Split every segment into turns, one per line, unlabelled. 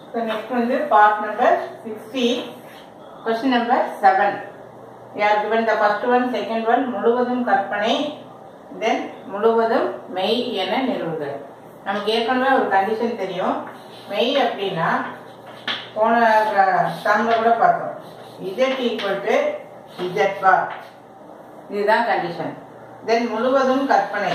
so next வந்து part number sixty question number seven யார் given the first one second one முழுவதும் கற்பனை தென் முழுவதும் மெய் என நிறுவுக நமக்கு ஏற்கனவே ஒரு கண்டிஷன் தெரியும் மெய் அப்படின்னா போன சம்ல கூட பார்த்தோம் z equal to z bar இதுதான் கண்டிஷன் தென் முழுவதும் கற்பனை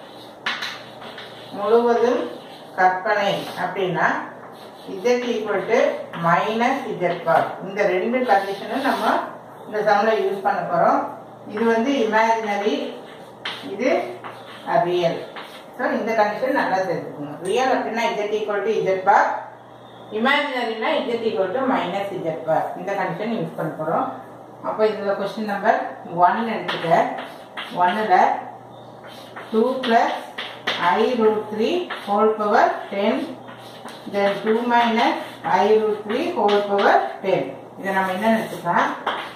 முழுவதும் கற்பனை அப்படின்னா z equal to minus z bar இந்த ரெண்டு கண்டிஷனும் நம்ம இந்த சம்ல யூஸ் பண்ண போறோம் இது வந்து இமேஜினரி இது ரியல் ஸோ இந்த கண்டிஷன் நல்லா தெரிஞ்சுக்கணும் ரியல் அப்படின்னா z equal to z bar இமேஜினரினா z equal to minus z bar இந்த கண்டிஷன் யூஸ் பண்ண போறோம் அப்போ இதில் கொஸ்டின் நம்பர் ஒன் எடுத்துக்க ஒன்னில் two plus i root three whole power ten then two minus i root three whole power ten இதை நம்ம என்ன எடுத்துக்கலாம்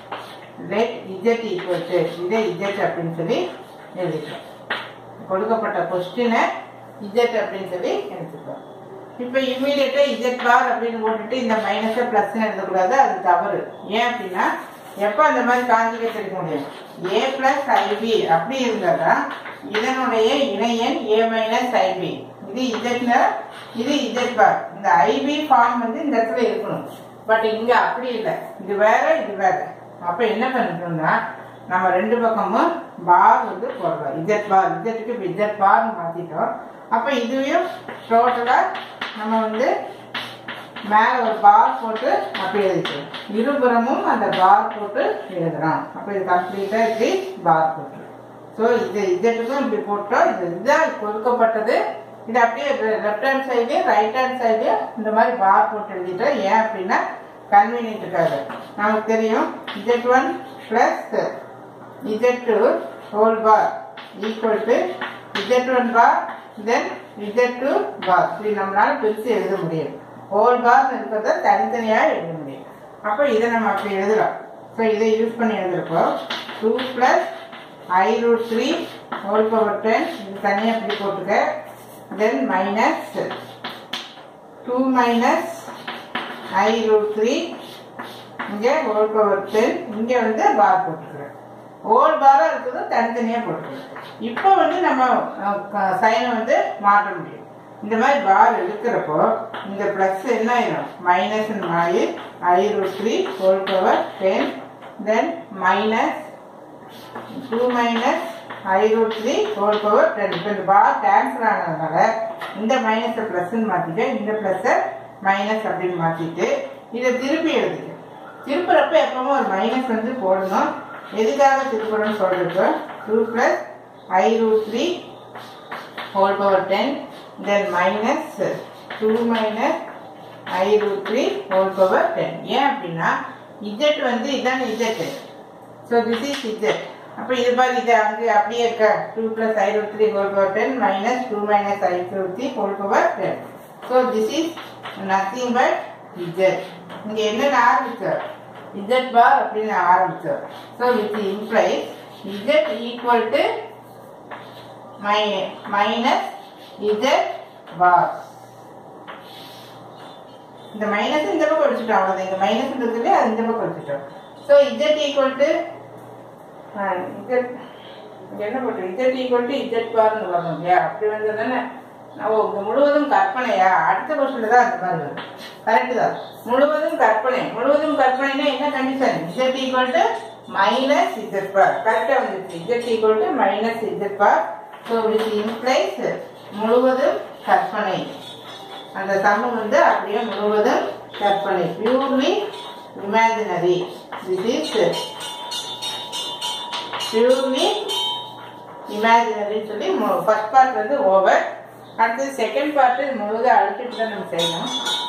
லெட் இஜெட் ஈக்குவல் டு இதை இஜெட் அப்படின்னு சொல்லி எழுதிக்கலாம் கொடுக்கப்பட்ட கொஸ்டினை இஜெட் அப்படின்னு சொல்லி எடுத்துக்கலாம் இப்போ இம்மீடியட்டா இஜெட் பார் அப்படின்னு போட்டுட்டு இந்த மைனஸை பிளஸ் எழுதக்கூடாது அது தவறு ஏன் அப்படின்னா எப்போ அந்த மாதிரி காஞ்சிகேட் எடுக்க முடியும் ஏ பிளஸ் ஐபி அப்படி இருந்தா இதனுடைய இணையன் ஏ மைனஸ் ஐபி இது இஜெட்ல இது இஜெட் பார் இந்த ஐபி ஃபார்ம் வந்து இந்த இடத்துல இருக்கணும் பட் இங்க அப்படி இல்லை இது வேற இது வேற அப்ப என்ன பண்ணிட்டோம்னா நம்ம ரெண்டு பக்கமும் பார் வந்து போடுறோம் இஜெட் பார் இஜெட்டுக்கு இஜெட் பார் மாத்திட்டோம் அப்ப இதுவையும் டோட்டலா நம்ம வந்து மேல ஒரு பார் போட்டு அப்படி எழுதிக்கிறோம் இருபுறமும் அந்த பார் போட்டு எழுதுறோம் அப்ப இது கம்ப்ளீட்டா இப்படி பார் போட்டு ஸோ இது இஜெட்டுக்கும் இப்படி போட்டோம் இது இதுதான் கொடுக்கப்பட்டது இது அப்படியே left hand side right hand side இந்த மாதிரி பார் போட்டு எழுதிட்டோம் ஏன் அப்படின்னா கன்வீனியன்ட்டுக்காக நமக்கு தெரியும் z one plus z two whole bar equal to z one bar then z two bar இப்படி நம்மளால பிரித்து எழுத முடியும் ஹோல் பார் இருக்கிறத தனித்தனியாக எழுத முடியும் அப்போ இதை நம்ம அப்படி எழுதுறோம் ஸோ இதை யூஸ் பண்ணி எழுதுறப்போ two plus i root three whole power ten இது தனியாக இப்படி போட்டுக்க then minus two minus i root three இங்கே ஹோல் பவர் டென் இங்கே வந்து பார் போட்டுக்கிறேன் ஹோல் பாராக இருக்குது தனித்தனியாக போட்டுக்கிறேன் இப்போ வந்து நம்ம சைனை வந்து மாற்ற முடியும் இந்த மாதிரி பார் எடுக்கிறப்போ இந்த ப்ளஸ் என்ன ஆயிடும் மைனஸ் மாறி i root three whole power ten then minus two minus i root three whole power ten இப்போ இந்த பார் கேன்சல் ஆனதுனால இந்த மைனஸை ப்ளஸ்ன்னு மாற்றிட்டு இந்த ப்ளஸ்ஸை மைனஸ் அப்படின்னு மாற்றிட்டு இதை திருப்பி எழுதிக்க திருப்புறப்ப எப்பவும் ஒரு மைனஸ் வந்து போடணும் எதுக்காக திருப்புறோம்னு சொல்றப்ப two plus i root three whole power ten then minus two minus i root three whole power ten ஏன் அப்படின்னா இஜெட் வந்து இதான் z so this is z அப்போ இது மாதிரி இது அங்கே அப்படியே இருக்க two plus i root three whole power ten minus two minus i root three whole power ten so this is nothing but z இங்கே என்னென்ன ஆரம்பிச்சார் இஜெட் பார் அப்படின்னு ஆரம்பிச்சார் so with implies z equal to மை minus z bar இந்த minus இந்த பக்கம் வச்சுட்டோம் அவ்வளோதான் இந்த மைனஸ் இருக்குது அது இந்த பக்கம் வச்சுட்டோம் so z equal to z என்ன போட்டு இஜெட் ஈக்குவல் டு இஜெட் பார்னு வரணும் இல்லையா அப்படி வந்து தானே ஓ இந்த முழுவதும் கற்பனையா அடுத்த கொஸ்டின் தான் அந்த மாதிரி வரும் கரெக்டு தான் முழுவதும் கற்பனை முழுவதும் கற்பனைனா என்ன condition z equal to minus z bar கரெக்டாக வந்துருச்சு z equal to minus z bar so with implies முழுவதும் கற்பனை அந்த சமம் வந்து அப்படியே முழுவதும் கற்பனை purely imaginary this is purely இமேஜினரின்னு சொல்லி ஃபர்ஸ்ட் பார்ட் வந்து ஓவர் அடுத்தது செகண்ட் பார்ட் முழுவதும் அழுத்திட்டு தான் நம்ம செய்யணும்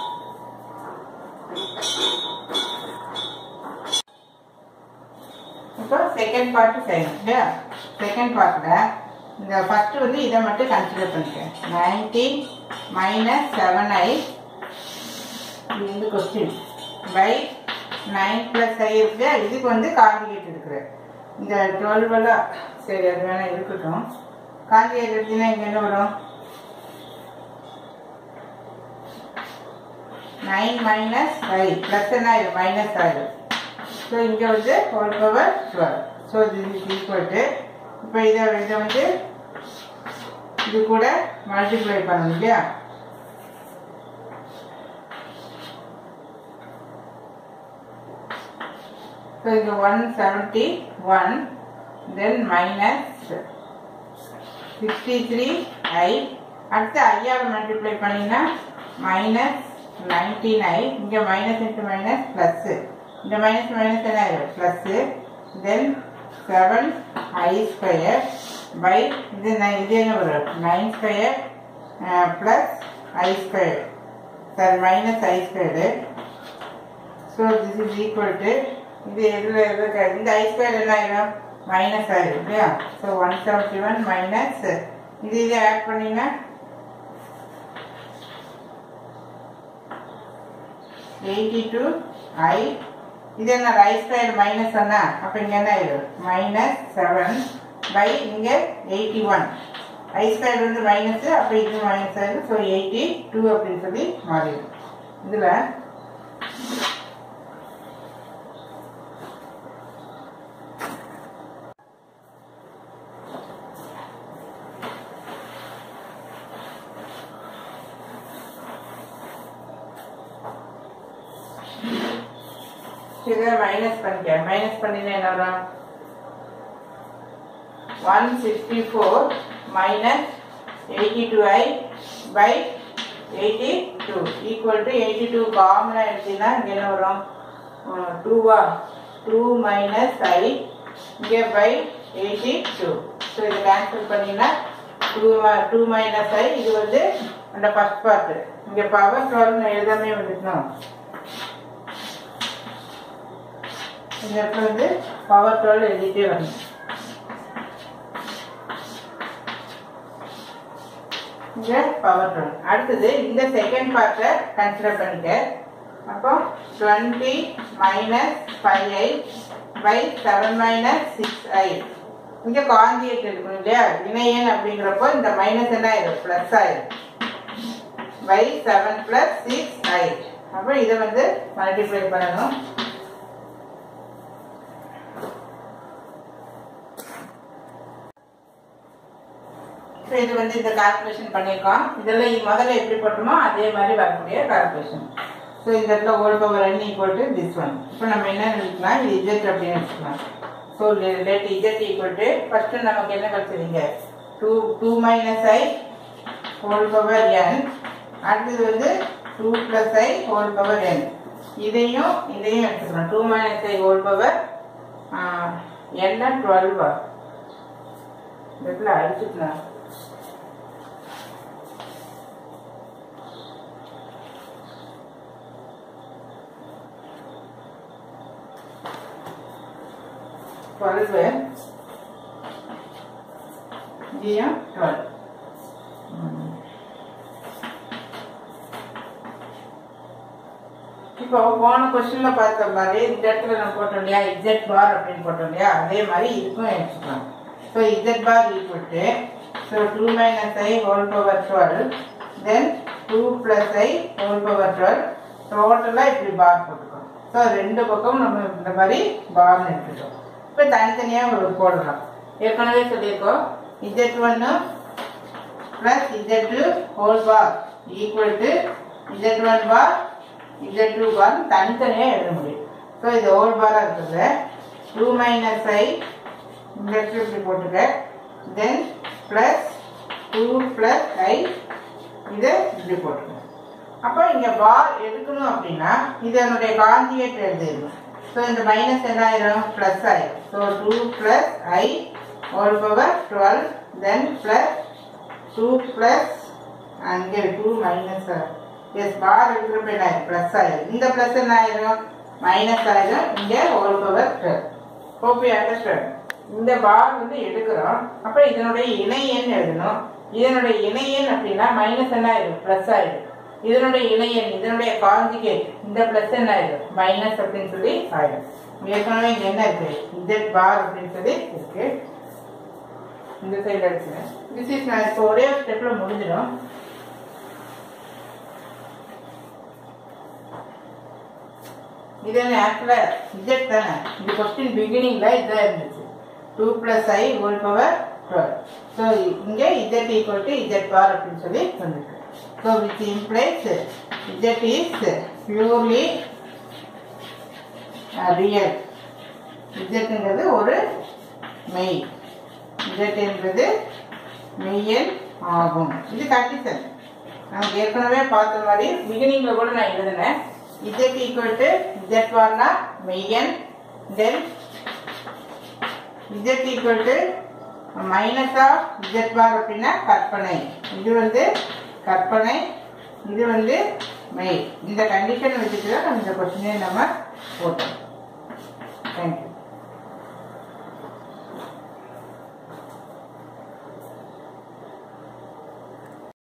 இப்போ செகண்ட் பார்ட் செய்யணும் இல்லையா செகண்ட் பார்ட்டில் இந்த ஃபர்ஸ்ட் வந்து இதை மட்டும் கன்சிடர் பண்ணிக்கேன் நைன்டீன் மைனஸ் செவன் ஐ இது வந்து question by nine plus i இருக்கு இதுக்கு வந்து காஞ்சிகேட் இருக்கிறேன் இந்த டுவெல் எல்லாம் சரி அது வேணா இருக்கட்டும் காஞ்சிகேட் எடுத்தீங்கன்னா இங்கே என்ன வரும் நைன் மைனஸ் ஃபைவ் ப்ளஸ் என்ன ஆயிடும் மைனஸ் ஆயிடும் ஸோ இங்கே வந்து whole power twelve so this is equal to இப்போ இதை இதை வந்து இது கூட மல்டிப்ளை பண்ணணும் இல்லையா ஸோ இங்கே one seventy one then minus sixty three i அடுத்து ஐயாவை மல்டிப்ளை பண்ணிங்கன்னா மைனஸ் நைன்டி நைன் இங்கே மைனஸ் இன்ட்டு மைனஸ் ப்ளஸ்ஸு இந்த மைனஸ் மைனஸ் என்ன ஆயிடும் plus then seven i square by இது நை இது என்ன வரும் nine square plus i square sorry minus i squared so this is equal to இது எதில் எது இந்த ஐ ஸ்கொயர் என்ன ஆயிடும் மைனஸ் ஆயிடும் இல்லையா so one seventy one minus இது இதை ஆட் பண்ணிங்கன்னா எயிட்டி டூ ஐ இது என்ன ஐ ஸ்கொயர் மைனஸ் ஒன்னா அப்போ இங்கே என்ன ஆயிடும் மைனஸ் செவன் பை இங்கே எயிட்டி ஒன் ஐ ஸ்கொயர் வந்து மைனஸ் அப்போ இது மைனஸ் ஆயிடும் ஸோ எயிட்டி டூ அப்படின்னு சொல்லி மாறிடும் இதில் இதை மைனஸ் பண்ணிக்க மைனஸ் பண்ணினா என்ன வரும் one sixty four minus eighty two i by eighty two equal to eighty two காமனாக எடுத்தீங்கன்னா இங்கே என்ன வரும் டூவா டூ மைனஸ் ஐ இங்கே பை எயிட்டி டூ ஸோ இது கேன்சல் பண்ணிங்கன்னா டூ டூ மைனஸ் ஐ இது வந்து அந்த ஃபஸ்ட் பார்ட்டு இங்கே பவர் டுவெல் எழுதாமே வந்துக்கணும் இந்த இடத்துல வந்து பவர் டுவெல் எழுதிட்டே வரணும் இங்க பவர் டுவெல் அடுத்தது இந்த செகண்ட் பார்ட்டை கன்சிடர் பண்ணிக்க அப்போ twenty minus five i by seven minus six i இங்கே காஞ்சியேட் இருக்கணும் இல்லையா இணையன் அப்படிங்கிறப்போ இந்த மைனஸ் என்ன ஆயிடும் ப்ளஸ் ஆயிடும் by seven plus six i அப்போ இதை வந்து மல்டிப்ளை பண்ணணும் ஸோ இது வந்து இந்த கால்குலேஷன் பண்ணியிருக்கோம் இதெல்லாம் இ- முதல்ல எப்படி போட்டோமோ அதே மாதிரி வரக்கூடிய கால்குலேஷன் ஸோ இந்த இடத்துல whole power n equal to this one இப்போ நம்ம என்ன நினைக்கலாம் இது இஜெட் அப்படின்னு வச்சுக்கலாம் so let z equal to first நமக்கு என்ன கிடைச்சதுங்க two two minus i whole power n அடுத்தது வந்து two plus i whole power n இதையும் இதையும் எடுத்துக்கலாம் two minus i whole power என்ன டுவெல்வா இந்த இடத்துல அடிச்சுக்கலாம் டுவெல்வு இங்கேயும் டுவெல் இப்போ போன கொஸ்டின்ல பார்த்த மாதிரி இந்த இடத்துல நம்ம போட்டோம் இல்லையா இஜெட் பார் அப்படின்னு போட்டோம் இல்லையா அதே மாதிரி இதுக்கும் எடுத்துக்கலாம் so z bar equal to so two minus i whole power twelve then two plus i whole power twelve டோட்டலாக இப்படி பார் போட்டுக்கோம் ஸோ ரெண்டு பக்கம் நம்ம இந்த மாதிரி பார்னு எடுத்துட்டோம் இப்போ தனித்தனியாக ஒரு போடலாம் ஏற்கனவே சொல்லியிருக்கோம் இஜெட் ஒன்று plus z two whole bar equal to z one bar z two bar தனித்தனியாக எழுத முடியும் ஸோ இது ஹோல் பாராக இருக்குது டூ மைனஸ் ஐ இந்த இடத்துல இப்படி போட்டுக்க then plus two plus i இதை இப்படி போட்டுக்கணும் அப்போ இங்கே பார் எடுக்கணும் அப்படின்னா இதனுடைய காஞ்சிகேட் எழுதிடணும் ஸோ இந்த மைனஸ் என்ன ஆயிரும் ப்ளஸ் ஆயிரும் so two plus i whole power twelve then plus two plus அங்கே டூ மைனஸ் எஸ் பார் இருக்கிறப்ப என்ன ஆயிரும் ப்ளஸ் ஆயிரும் இந்த ப்ளஸ் என்ன ஆயிரும் மைனஸ் ஆயிரும் இங்கே whole power twelve hope you understand இந்த பார் வந்து எடுக்கிறோம் அப்போ இதனுடைய இணை எண் எழுதணும் இதனுடைய இணை எண் அப்படின்னா மைனஸ் என்ன ஆயிடும் ப்ளஸ் ஆயிடும் இதனுடைய இணை எண் இதனுடைய காஞ்சிகேட் இந்த ப்ளஸ் என்ன ஆயிடும் மைனஸ் அப்படின்னு சொல்லி ஆயிடும் ஏற்கனவே இங்க என்ன இருக்கு இஜெட் பார் அப்படின்னு சொல்லி இருக்கு இந்த சைடு எடுத்துங்க திஸ் இஸ் நான் இப்போ ஒரே ஒரு ஸ்டெப்ல முடிஞ்சிடும் இது ஆக்சுவலாக இஜெட் தானே இந்த கொஸ்டின் பிகினிங்கில் இதாக இருந்துச்சு two plus i whole power twelve so இங்கே z equal to z bar அப்படின்னு சொல்லி வந்துருக்கு so which implies z is purely real இஜெட்டுங்கிறது ஒரு மெய் இஜெட் என்பது மெய்யன் ஆகும் இது கண்டிஷன் நமக்கு ஏற்கனவே பார்த்த மாதிரி பிகினிங்ல கூட நான் எழுதினேன் இஜெட் ஈக்குவல் டு இஜெட் பார்னா மெய்யன் then z equal to minus of z bar அப்படின்னா கற்பனை இது வந்து கற்பனை இது வந்து மெய் இந்த கண்டிஷன் வச்சுட்டு தான் நம்ம இந்த கொஸ்டினே நம்ம போட்டோம் தேங்க்யூ